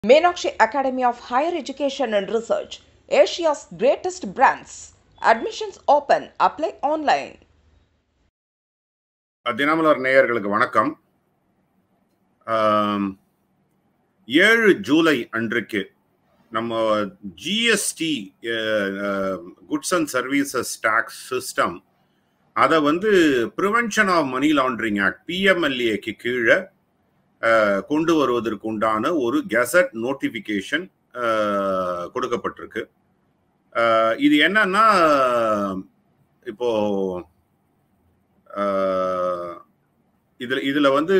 Meenakshi Academy of Higher Education and Research, Asia's greatest brands. Admissions open. Apply online. Dinamalar நேயர்களுக்கு வணக்கம் ஆம், ஏழு ஜூலை அன்றைக்கு நம்ம GST goods and services tax system அதை வந்து prevention of money laundering act பிஎம்எல்ஏக்கு கீழே அஹ், கொண்டு வருவதற்கு உண்டான ஒரு கெசட் நோட்டிஃபிகேஷன் கொடுக்கப்பட்டிருக்கு அஹ், இது என்னன்னா இப்போ அஹ், இதுல இதுல வந்து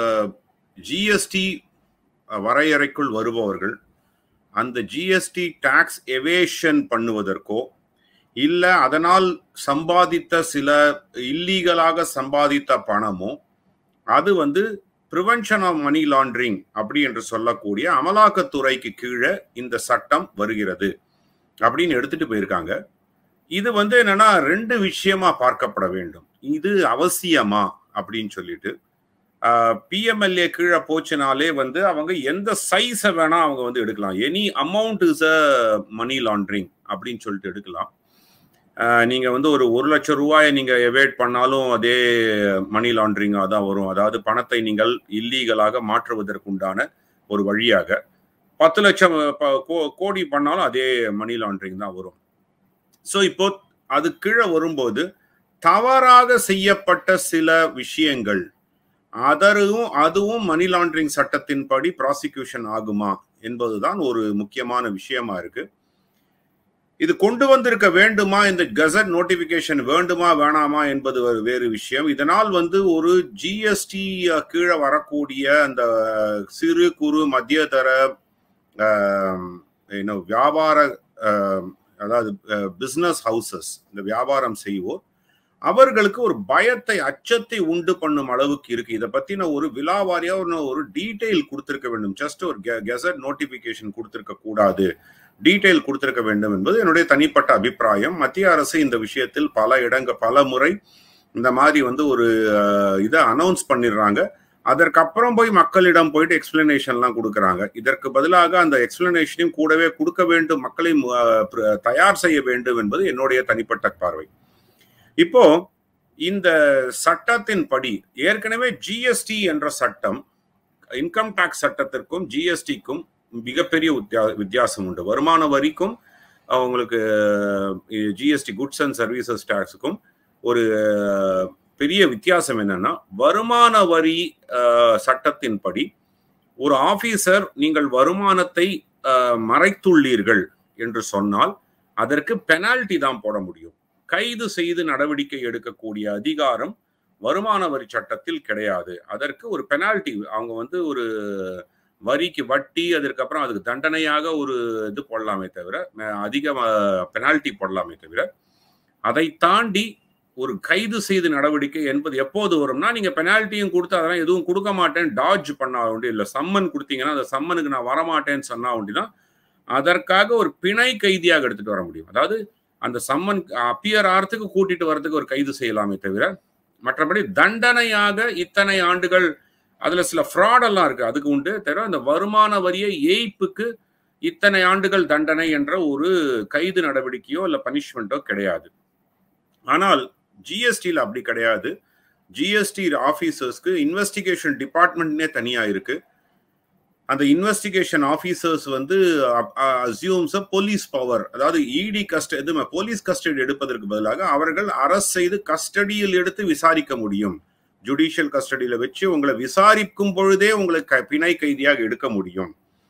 ஜிஎஸ்டி வரையறைக்குள் வருபவர்கள் அந்த ஜிஎஸ்டி டாக்ஸ் எவேஷன் பண்ணுவதற்கோ இல்ல அதனால் சம்பாதித்த சில இல்லீகலாக சம்பாதித்த பணமோ அது வந்து ப்ரிவென்ஷன் ஆஃப் மணி லாண்டரிங் அப்படி என்று சொல்லக்கூடிய அமலாக்கத்துறைக்கு கீழே இந்த சட்டம் வருகிறது அப்படின்னு எடுத்துட்டு போயிருக்காங்க இது வந்து என்னன்னா ரெண்டு விஷயமா பார்க்கப்பட வேண்டும் இது அவசியமா அப்படின்னு சொல்லிட்டு பிஎம்எல்ஏ கீழே போச்சுனாலே வந்து அவங்க எந்த சைஸை வேணா அவங்க வந்து எடுக்கலாம் any amount is a money laundering அப்படின்னு சொல்லிட்டு எடுக்கலாம் ஆஹ் நீங்க வந்து ஒரு ஒரு லட்சம் ரூபாயை நீங்க எவேட் பண்ணாலும் அதே மணி லாண்டரிங்காக தான் வரும் அதாவது பணத்தை நீங்கள் இல்லீகலாக மாற்றுவதற்குண்டான ஒரு வழியாக பத்து லட்சம் ப- கோ- கோடி பண்ணாலும் அதே மணி லாண்டரிங் தான் வரும் ஸோ இப்போ அது கீழே வரும்போது தவறாக செய்யப்பட்ட சில விஷயங்கள் அதரும் அதுவும் மணி லாண்டரிங் சட்டத்தின்படி ப்ராசிக்யூஷன் ஆகுமா என்பதுதான் ஒரு முக்கியமான விஷயமா இருக்கு இது கொண்டு வந்திருக்க வேண்டுமா இந்த கசட் நோட்டிபிகேஷன் வேண்டுமா வேணாமா என்பது ஒரு வேறு விஷயம் இதனால் வந்து ஒரு ஜிஎஸ்டி கீழே வரக்கூடிய அந்த சிறு குறு மத்தியதர ஆம், என்ன வியாபார ஆம், அதாவது பிசினஸ் ஹவுசஸ் இந்த வியாபாரம் செய்வோர் அவர்களுக்கு ஒரு பயத்தை அச்சத்தை உண்டு பண்ணும் அளவுக்கு இருக்கு இதை பத்தின ஒரு விலாவாரியா ஒரு ஒரு டீடைல் கொடுத்திருக்க வேண்டும் ஜஸ்ட் ஒரு கெசட் நோட்டிபிகேஷன் கொடுத்திருக்க கூடாது டீடைல் கொடுத்திருக்க வேண்டும் என்பது என்னுடைய தனிப்பட்ட அபிப்பிராயம் மத்திய அரசு இந்த விஷயத்தில் பல இடங்க பல முறை இந்த மாதிரி வந்து ஒரு அஹ், இதை அனௌன்ஸ் பண்ணிடுறாங்க அதற்கப்புறம் போய் மக்களிடம் போயிட்டு எக்ஸ்பிளனேஷன்லாம் கொடுக்குறாங்க இதற்கு பதிலாக அந்த எக்ஸ்பிளனேஷனையும் கூடவே கொடுக்க வேண்டும் மக்களை அஹ், பிர- தயார் செய்ய வேண்டும் என்பது என்னுடைய தனிப்பட்ட பார்வை இப்போ இந்த சட்டத்தின் படி ஏற்கனவே ஜிஎஸ்டி என்ற சட்டம் இன்கம் டாக்ஸ் சட்டத்திற்கும் ஜிஎஸ்டிக்கும் மிகப்பெரிய வித்தியா- வித்தியாசம் உண்டு வருமான வரிக்கும் அவங்களுக்கு ஜிஎஸ்டி குட்ஸ் அண்ட் சர்வீசஸ் டாக்ஸுக்கும் ஒரு அஹ், பெரிய வித்தியாசம் என்னன்னா வருமான வரி அஹ், சட்டத்தின்படி ஒரு ஆபீசர் நீங்கள் வருமானத்தை அஹ், மறைத்துள்ளீர்கள் என்று சொன்னால் அதற்கு பெனால்டி தான் போட முடியும் கைது செய்து நடவடிக்கை எடுக்கக்கூடிய அதிகாரம் வருமான வரி சட்டத்தில் கிடையாது அதற்கு ஒரு பெனால்டி அவங்க வந்து ஒரு வரிக்கு வட்டி அதற்கப்புறம் அதுக்கு தண்டனையாக ஒரு இது போடலாமே தவிர அஹ், அதிக பெனால்டி போடலாமே தவிர அதை தாண்டி ஒரு கைது செய்து நடவடிக்கை என்பது எப்போது வரும்னா நீங்க பெனால்ட்டியும் கொடுத்து அதெல்லாம் எதுவும் கொடுக்க மாட்டேன் டாஜ் பண்ண வேண்டிய இல்லை சம்மன் கொடுத்தீங்கன்னா அந்த சம்மனுக்கு நான் வரமாட்டேன்னு சொன்னா வேண்டிதான் அதற்காக ஒரு பிணை கைதியாக எடுத்துட்டு வர முடியும் அதாவது அந்த சம்மன் அப்பியர் ஆகிறதுக்கு கூட்டிட்டு வரதுக்கு ஒரு கைது செய்யலாமே தவிர மற்றபடி தண்டனையாக இத்தனை ஆண்டுகள் அதுல சில fraud எல்லாம் இருக்கு அதுக்கு உண்டு தவிர அந்த வருமான வரியை ஏய்ப்புக்கு இத்தனை ஆண்டுகள் தண்டனை என்ற ஒரு கைது நடவடிக்கையோ இல்ல பனிஷ்மெண்ட்டோ கிடையாது ஆனால் ஜிஎஸ்டியில் அப்படி கிடையாது ஜிஎஸ்டி ஆஃபீஸர்ஸ்க்கு இன்வெஸ்டிகேஷன் டிபார்ட்மெண்ட்னே தனியா இருக்கு அந்த இன்வெஸ்டிகேஷன் ஆஃபீஸர்ஸ் வந்து அசியூம்ஸ் போலீஸ் பவர் அதாவது இடி கஸ்ட இது போலீஸ் கஸ்டடி எடுப்பதற்கு பதிலாக அவர்கள் அரசு செய்து கஸ்டடியில் எடுத்து விசாரிக்க முடியும் ஜுடிஷியல் கஸ்டடியில வச்சு உங்களை விசாரிக்கும் பொழுதே உங்களை க- பிணை கைதியாக எடுக்க முடியும்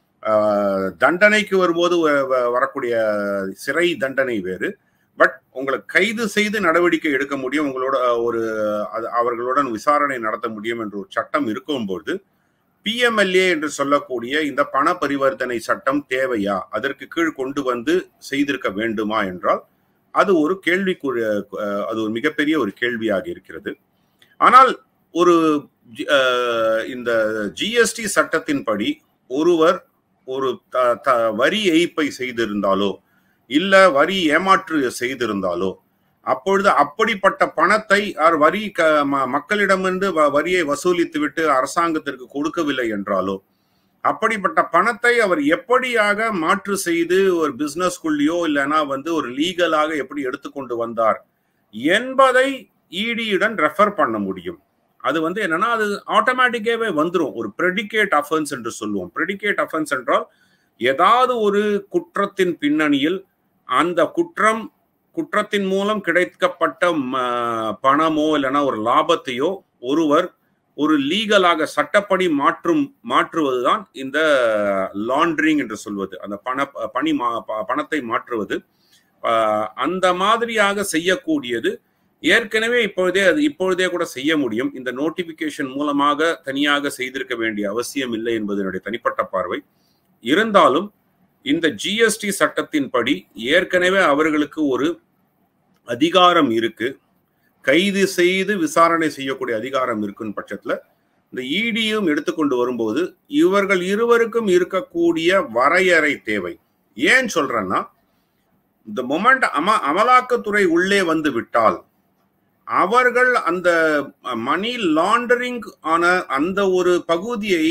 ஆஹ், தண்டனைக்கு வரும்போது வ- வ- வரக்கூடிய சிறை தண்டனை வேறு பட் உங்களை கைது செய்து நடவடிக்கை எடுக்க முடியும் உங்களோட அஹ், ஒரு அது- அவர்களுடன் விசாரணை நடத்த முடியும் என்ற ஒரு சட்டம் இருக்கும்போது பிஎம்எல்ஏ என்று சொல்லக்கூடிய இந்த பண பரிவர்த்தனை சட்டம் தேவையா அதற்கு கீழ் கொண்டு வந்து செய்திருக்க வேண்டுமா என்றால் அது ஒரு கேள்விக்குரிய அஹ், அது ஒரு மிகப்பெரிய ஒரு கேள்வியாக இருக்கிறது ஆனால் ஒரு ஜி- அஹ், இந்த ஜிஎஸ்டி சட்டத்தின்படி ஒருவர் ஒரு த- த- வரி ஏய்ப்பை செய்திருந்தாலோ இல்ல வரி ஏமாற்று செய்திருந்தாலோ அப்பொழுது அப்படிப்பட்ட பணத்தை அவர் வரி க- ம- மக்களிடமிருந்து வ- வரியை வசூலித்து விட்டு அரசாங்கத்திற்கு கொடுக்கவில்லை என்றாலோ அப்படிப்பட்ட பணத்தை அவர் எப்படியாக மாற்று செய்து ஒரு பிசினஸ்குள்ளேயோ இல்லைன்னா வந்து ஒரு லீகலாக எப்படி எடுத்துக்கொண்டு வந்தார் என்பதை இடியுடன் ரெஃபர் பண்ண முடியும் அது வந்து என்னன்னா அது ஆட்டோமேட்டிக்காவே வந்துடும் ஒரு ப்ரெடிகேட் அஃபென்ஸ் என்று சொல்லுவோம் ப்ரெடிகேட் அஃபென்ஸ் என்றால் ஏதாவது ஒரு குற்றத்தின் பின்னணியில் அந்த குற்றம் குற்றத்தின் மூலம் கிடைக்கப்பட்ட பணமோ இல்லைன்னா ஒரு லாபத்தையோ ஒருவர் ஒரு லீகலாக சட்டப்படி மாற்றும் மாற்றுவதுதான் இந்த லாண்ட்ரிங் என்று சொல்வது அந்த பண பணி பணத்தை மாற்றுவது அந்த மாதிரியாக செய்யக்கூடியது ஏற்கனவே இப்பொழுதே அது இப்பொழுதே கூட செய்ய முடியும் இந்த நோட்டிபிகேஷன் மூலமாக தனியாக செய்திருக்க வேண்டிய அவசியம் இல்லை என்பது என்னுடைய தனிப்பட்ட பார்வை இருந்தாலும் இந்த ஜிஎஸ்டி சட்டத்தின்படி ஏற்கனவே அவர்களுக்கு ஒரு அதிகாரம் இருக்கு கைது செய்து விசாரணை செய்யக்கூடிய அதிகாரம் இருக்குன்னு பட்சத்துல இந்த இடியும் எடுத்துக்கொண்டு வரும்போது இவர்கள் இருவருக்கும் இருக்கக்கூடிய வரையறை தேவை ஏன் சொல்றேன்னா இந்த மொமெண்ட் அம அமலாக்கத்துறை உள்ளே வந்து விட்டால் அவர்கள் அந்த மணி லாண்டரிங் ஆன அந்த ஒரு பகுதியை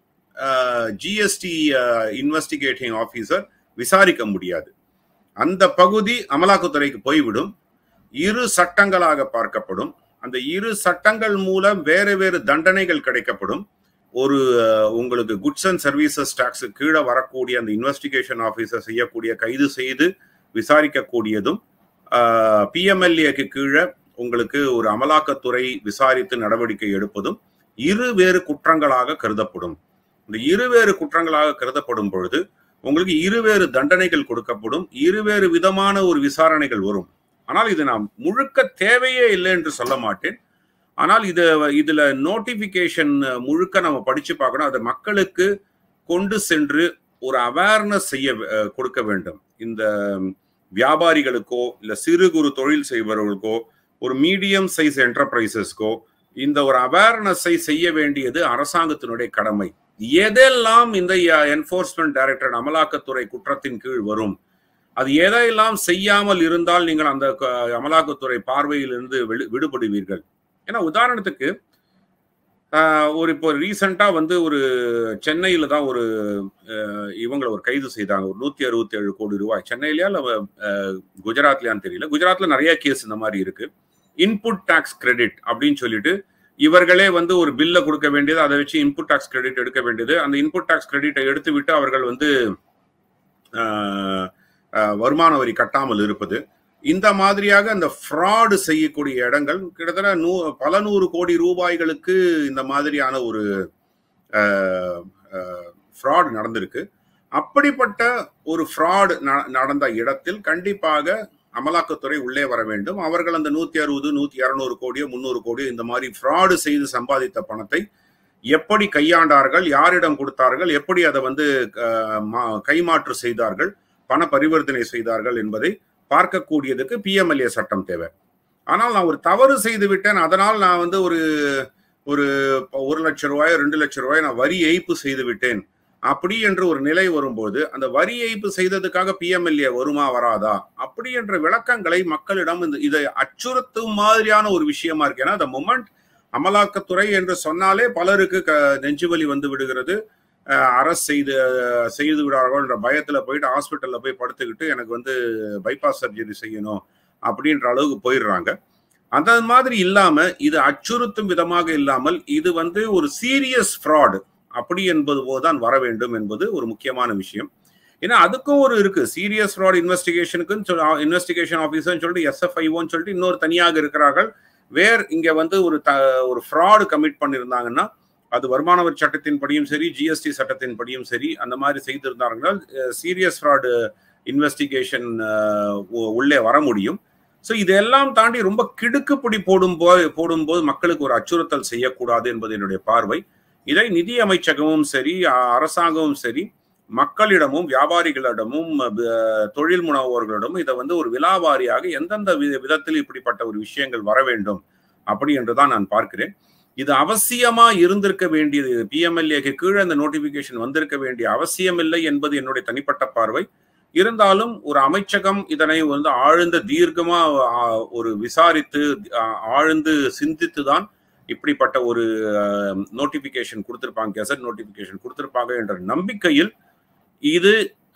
ஜிஎஸ்டி இன்வெஸ்டிகேட்டிங் ஆஃபீஸர் விசாரிக்க முடியாது அந்த பகுதி அமலாக்கத்துறைக்கு போய்விடும் இரு சட்டங்களாக பார்க்கப்படும் அந்த இரு சட்டங்கள் மூலம் வேறு வேறு தண்டனைகள் கிடைக்கப்படும் ஒரு உங்களுக்கு குட்ஸ் அண்ட் சர்வீசஸ் டாக்ஸ் கீழே வரக்கூடிய அந்த இன்வெஸ்டிகேஷன் ஆஃபீஸர் செய்யக்கூடிய கைது செய்து விசாரிக்கக்கூடியதும் பிஎம்எல்ஏக்கு கீழே உங்களுக்கு ஒரு அமலாக்கத்துறை விசாரித்து நடவடிக்கை எடுப்பதும் இரு வேறு குற்றங்களாக கருதப்படும் இந்த இருவேறு குற்றங்களாக கருதப்படும் பொழுது உங்களுக்கு இருவேறு தண்டனைகள் கொடுக்கப்படும் இருவேறு விதமான ஒரு விசாரணைகள் வரும் ஆனால் இது நான் முழுக்க தேவையே இல்லை என்று சொல்ல மாட்டேன் ஆனால் இது இதுல நோட்டிபிகேஷன் முழுக்க நம்ம படிச்சு பார்க்கணும் அதை மக்களுக்கு கொண்டு சென்று ஒரு அவேர்னஸ் செய்ய கொடுக்க வேண்டும் இந்த வியாபாரிகளுக்கோ இல்ல சிறு குறு தொழில் செய்பவர்களுக்கோ ஒரு மீடியம் சைஸ் என்டர்பிரைசஸ்க்கோ இந்த ஒரு அவேர்னஸை செய்ய வேண்டியது அரசாங்கத்தினுடைய கடமை எதெல்லாம் இந்த என்போர்ஸ்மெண்ட் டைரக்டர் அமலாக்கத்துறை குற்றத்தின் கீழ் வரும் அது எதையெல்லாம் செய்யாமல் இருந்தால் நீங்கள் அந்த அமலாக்கத்துறை பார்வையிலிருந்து விடுபடுவீர்கள் ஏன்னா உதாரணத்துக்கு ஒரு இப்போ ரீசெண்டா வந்து ஒரு சென்னையில தான் ஒரு இவங்களை ஒரு கைது செய்தாங்க ஒரு நூத்தி அறுபத்தி ஏழு கோடி ரூபாய் சென்னையிலயா இல்ல குஜராத்லயான்னு தெரியல குஜராத்ல நிறைய கேஸ் இந்த மாதிரி இருக்கு இன்புட் டாக்ஸ் கிரெடிட் அப்படின்னு சொல்லிட்டு இவர்களே வந்து ஒரு பில்லை கொடுக்க வேண்டியது அதை வச்சு இன்புட் டாக்ஸ் கிரெடிட் எடுக்க வேண்டியது அந்த இன்புட் டாக்ஸ் கிரெடிட்டை எடுத்து விட்டு அவர்கள் வந்து வருமான வரி கட்டாமல் இருப்பது இந்த மாதிரியாக அந்த ஃப்ராடு செய்யக்கூடிய இடங்கள் கிட்டத்தட்ட நூ பல நூறு கோடி ரூபாய்களுக்கு இந்த மாதிரியான ஒரு ஃப்ராட் நடந்திருக்கு அப்படிப்பட்ட ஒரு ஃப்ராட் நடந்த இடத்தில் கண்டிப்பாக அமலாக்கத்துறை உள்ளே வர வேண்டும் அவர்கள் அந்த நூத்தி அறுபது நூத்தி இரநூறு கோடியோ முந்நூறு கோடியோ இந்த மாதிரி ஃப்ராடு செய்து சம்பாதித்த பணத்தை எப்படி கையாண்டார்கள் யாரிடம் கொடுத்தார்கள் எப்படி அதை வந்து கைமாற்று செய்தார்கள் பண பரிவர்த்தனை செய்தார்கள் என்பதை பார்க்கக்கூடியதுக்கு பிஎம்எல்ஏ சட்டம் தேவை ஆனால் நான் ஒரு தவறு செய்து விட்டேன் அதனால் நான் வந்து ஒரு ஒரு ஒரு லட்சம் ரூபாய் ரெண்டு லட்சம் ரூபாய் நான் வரி ஏய்ப்பு செய்து விட்டேன் அப்படி என்று ஒரு நிலை வரும்போது அந்த வரி ஏய்ப்பு செய்ததுக்காக பிஎம்எல்ஏ வருமா வராதா அப்படி என்ற விளக்கங்களை மக்களிடம் இந்த இதை அச்சுறுத்தும் மாதிரியான ஒரு விஷயமா இருக்கு ஏன்னா அந்த மொமெண்ட் அமலாக்கத்துறை என்று சொன்னாலே பலருக்கு க நெஞ்சுவலி வந்து விடுகிறது அரசு செய்து செய்து விடார்கள் என்ற பயத்துல போயிட்டு ஹாஸ்பிட்டல்ல போய் படுத்துக்கிட்டு எனக்கு வந்து பைபாஸ் சர்ஜரி செய்யணும் அப்படின்ற அளவுக்கு போயிடுறாங்க அந்த மாதிரி இல்லாம இது அச்சுறுத்தும் விதமாக இல்லாமல் இது வந்து ஒரு சீரியஸ் ஃப்ராடு அப்படி என்பது போதுதான் வர வேண்டும் என்பது ஒரு முக்கியமான விஷயம் ஏன்னா அதுக்கும் ஒரு இருக்கு சீரியஸ் ஃப்ராட் இன்வெஸ்டிகேஷனுக்கு இன்வெஸ்டிகேஷன் ஆஃபீஸர்னு சொல்லிட்டு எஸ்எஃப்ஐஓன்னு சொல்லிட்டு இன்னொரு தனியாக இருக்கிறார்கள் வேர் இங்க வந்து ஒரு த ஒரு ஃப்ராடு கமிட் பண்ணியிருந்தாங்கன்னா அது வருமான வரி சட்டத்தின் படியும் சரி ஜிஎஸ்டி சட்டத்தின் படியும் சரி அந்த மாதிரி செய்திருந்தார்கள் சீரியஸ் ஃப்ராடு இன்வெஸ்டிகேஷன் உள்ளே வர முடியும் ஸோ இதெல்லாம் தாண்டி ரொம்ப கிடுக்குப்பிடி போடும் போது போடும்போது மக்களுக்கு ஒரு அச்சுறுத்தல் செய்யக்கூடாது என்பது என்னுடைய பார்வை இதை நிதி அமைச்சகமும் சரி அரசாங்கமும் சரி மக்களிடமும் வியாபாரிகளிடமும் தொழில் முனைவோர்களிடமும் இதை வந்து ஒரு விலாவாரியாக எந்தெந்த விதத்தில் இப்படிப்பட்ட ஒரு விஷயங்கள் வர வேண்டும் அப்படி என்றுதான் நான் பார்க்கிறேன் இது அவசியமா இருந்திருக்க வேண்டியது பிஎம்எல்ஏக்கு கீழே அந்த நோட்டிபிகேஷன் வந்திருக்க வேண்டிய அவசியம் இல்லை என்பது என்னுடைய தனிப்பட்ட பார்வை இருந்தாலும் ஒரு அமைச்சகம் இதனை வந்து ஆழ்ந்த தீர்க்கமா ஒரு விசாரித்து ஆழ்ந்து சிந்தித்து தான் இப்படிப்பட்ட ஒரு நோட்டிபிகேஷன் கொடுத்திருப்பாங்க கெசட் நோட்டிபிகேஷன் கொடுத்திருப்பாங்க என்ற நம்பிக்கையில் இது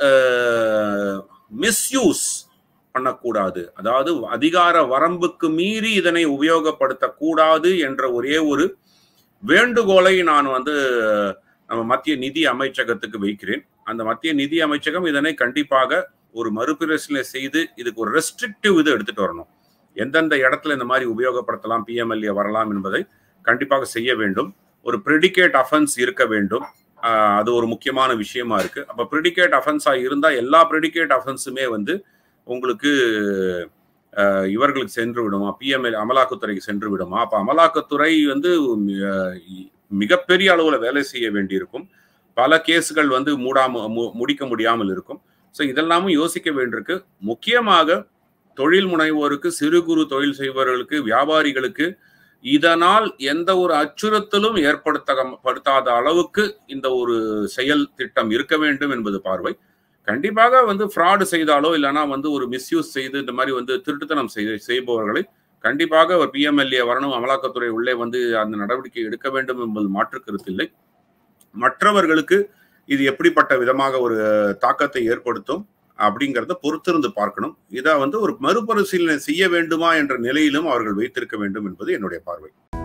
மிஸ்யூஸ் பண்ணக்கூடாது அதாவது அதிகார வரம்புக்கு மீறி இதனை உபயோகப்படுத்தக்கூடாது என்ற ஒரே ஒரு வேண்டுகோளை நான் வந்து நம்ம மத்திய நிதி அமைச்சகத்துக்கு வைக்கிறேன் அந்த மத்திய நிதி அமைச்சகம் இதனை கண்டிப்பாக ஒரு மறுபரிசீலனை செய்து இதுக்கு ஒரு ரெஸ்ட்ரிக்டிவ் இது எடுத்துட்டு வரணும் எந்தெந்த இடத்துல இந்த மாதிரி உபயோகப்படுத்தலாம் பிஎம்எல்ஏ வரலாம் என்பதை கண்டிப்பாக செய்ய வேண்டும் ஒரு ப்ரிடிகேட் அஃபென்ஸ் இருக்க வேண்டும் அது ஒரு முக்கியமான விஷயமா இருக்கு அப்ப ப்ரிடிகேட் அஃபென்ஸா இருந்தா எல்லா ப்ரிடிகேட் அஃபென்ஸுமே வந்து உங்களுக்கு இவர்களுக்கு சென்று விடுமா பிஎம்எல் அமலாக்கத்துறைக்கு சென்று விடுமா அப்ப அமலாக்கத்துறை வந்து மிகப்பெரிய அளவுல வேலை செய்ய வேண்டியிருக்கும் பல கேஸுகள் வந்து மூடாம முடிக்க முடியாமல் இருக்கும் ஸோ இதெல்லாமும் யோசிக்க வேண்டியிருக்கு முக்கியமாக தொழில் முனைவோருக்கு சிறு குறு தொழில் செய்பவர்களுக்கு வியாபாரிகளுக்கு இதனால் எந்த ஒரு அச்சுறுத்தலும் ஏற்படுத்தப்படுத்தாத அளவுக்கு இந்த ஒரு செயல் திட்டம் இருக்க வேண்டும் என்பது பார்வை கண்டிப்பாக வந்து ஃப்ராடு செய்தாலோ இல்லைனா வந்து ஒரு மிஸ்யூஸ் செய்து இந்த மாதிரி வந்து திருட்டுத்தனம் செய் செய்பவர்களை கண்டிப்பாக ஒரு பிஎம்எல்ஏ வரணும் அமலாக்கத்துறை உள்ளே வந்து அந்த நடவடிக்கை எடுக்க வேண்டும் என்பது மாற்று கருத்தில்லை மற்றவர்களுக்கு இது எப்படிப்பட்ட விதமாக ஒரு தாக்கத்தை ஏற்படுத்தும் அப்படிங்கிறத பொறுத்திருந்து பார்க்கணும் இதை வந்து ஒரு மறுபரிசீலனை செய்ய வேண்டுமா என்ற நிலையிலும் அவர்கள் வைத்திருக்க வேண்டும் என்பது என்னுடைய பார்வை